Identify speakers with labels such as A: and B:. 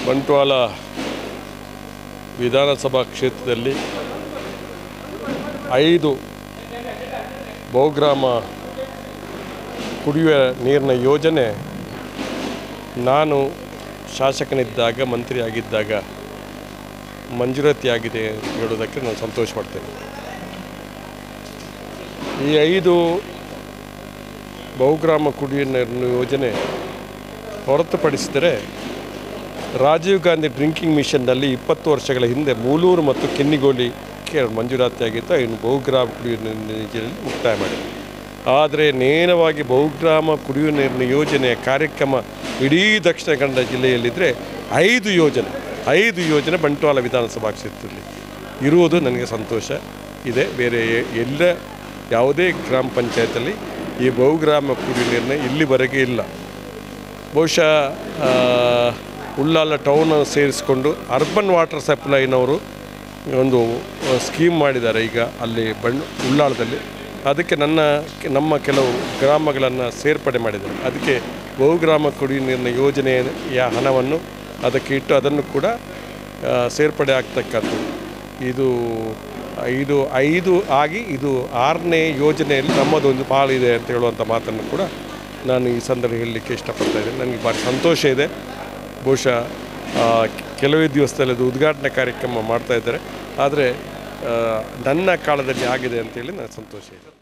A: ಬಂಟ್ವಾಳ ವಿಧಾನಸಭಾ ಕ್ಷೇತ್ರದಲ್ಲಿ ಐದು ಬಹುಗ್ರಾಮ ಕುಡಿಯುವ ನೀರಿನ ಯೋಜನೆ ನಾನು ಶಾಸಕನಿದ್ದಾಗ ಮಂತ್ರಿಯಾಗಿದ್ದಾಗ ಮಂಜೂರಾತಿಯಾಗಿದೆ ಅಂತ ಹೇಳೋದಕ್ಕೆ ನಾನು ಸಂತೋಷ ಪಡ್ತೇನೆ ಈ ಐದು ಬಹುಗ್ರಾಮ ಕುಡಿಯುವ ನೀರಿನ ಯೋಜನೆ ಹೊರತುಪಡಿಸಿದರೆ ರಾಜೀವ್ ಗಾಂಧಿ ಡ್ರಿಂಕಿಂಗ್ ಮಿಷನ್ನಲ್ಲಿ ಇಪ್ಪತ್ತು ವರ್ಷಗಳ ಹಿಂದೆ ಮೂಲೂರು ಮತ್ತು ಕೆನ್ನಿಗೋಳಿಗೆ ಮಂಜೂರಾತಿಯಾಗಿತ್ತು ಇನ್ನು ಬಹುಗ್ರಾಮ ಕುಡಿಯುವ ನೀರಿನ ಯೋಜನೆಯಲ್ಲಿ ಮುಕ್ತಾಯ ಮಾಡಿದೆ ಆದರೆ ನೇರವಾಗಿ ಬಹುಗ್ರಾಮ ಕುಡಿಯುವ ನೀರಿನ ಯೋಜನೆಯ ಕಾರ್ಯಕ್ರಮ ಇಡೀ ದಕ್ಷಿಣ ಕನ್ನಡ ಜಿಲ್ಲೆಯಲ್ಲಿದ್ದರೆ ಐದು ಯೋಜನೆ ಐದು ಯೋಜನೆ ಬಂಟ್ವಾಳ ವಿಧಾನಸಭಾ ಕ್ಷೇತ್ರದಲ್ಲಿ ಇರುವುದು ನನಗೆ ಸಂತೋಷ ಇದೆ ಬೇರೆ ಎ- ಎಲ್ಲ ಯಾವುದೇ ಗ್ರಾಮ ಪಂಚಾಯತಲ್ಲಿ ಈ ಬಹುಗ್ರಾಮ ಕುಡಿಯುವ ನೀರಿನ ಇಲ್ಲಿವರೆಗೆ ಇಲ್ಲ ಬಹುಶಃ ಆ, ಉಳ್ಳಾಲ ಟೌನ್ ಸೇರಿಸಿಕೊಂಡು ಅರ್ಬನ್ ವಾಟರ್ ಸಪ್ಲೈನವರು ಒಂದು ಆ, ಸ್ಕೀಮ್ ಮಾಡಿದ್ದಾರೆ ಈಗ ಅಲ್ಲಿ ಬಣ್ಣ ಉಳ್ಳಾಳದಲ್ಲಿ ಅದಕ್ಕೆ ನನ್ನ ನಮ್ಮ ಕೆಲವು ಗ್ರಾಮಗಳನ್ನು ಸೇರ್ಪಡೆ ಮಾಡಿದ್ದಾರೆ ಅದಕ್ಕೆ ಬಹುಗ್ರಾಮ ಕುಡಿಯುವ ನೀರಿನ ಯೋಜನೆಯ ಹಣವನ್ನು ಅದಕ್ಕೆ ಇಟ್ಟು ಅದನ್ನು ಕೂಡ ಆ, ಸೇರ್ಪಡೆ ಆಗ್ತಕ್ಕಂಥದ್ದು ಇದು ಇದು ಐದು ಆಗಿ ಇದು ಆರನೇ ಯೋಜನೆಯಲ್ಲಿ ನಮ್ಮದೊಂದು ಪಾಲಿದೆ ಅಂತ ಹೇಳುವಂಥ ಮಾತನ್ನು ಕೂಡ ನಾನು ಈ ಸಂದರ್ಭ ಹೇಳಲಿಕ್ಕೆ ಇಷ್ಟಪಡ್ತಾ ಇದ್ದೇನೆ ನನಗೆ ಭಾರಿ ಸಂತೋಷ ಇದೆ ಬಹುಶಃ ಆ, ಕೆಲವೇ ದಿವಸದಲ್ಲಿ ಅದು ಉದ್ಘಾಟನೆ ಕಾರ್ಯಕ್ರಮ ಮಾಡ್ತಾ ಇದ್ದಾರೆ ಆದರೆ ಆ, ನನ್ನ ಕಾಲದಲ್ಲಿ ಆಗಿದೆ ಅಂತೇಳಿ ನನಗೆ ಸಂತೋಷ ಇದೆ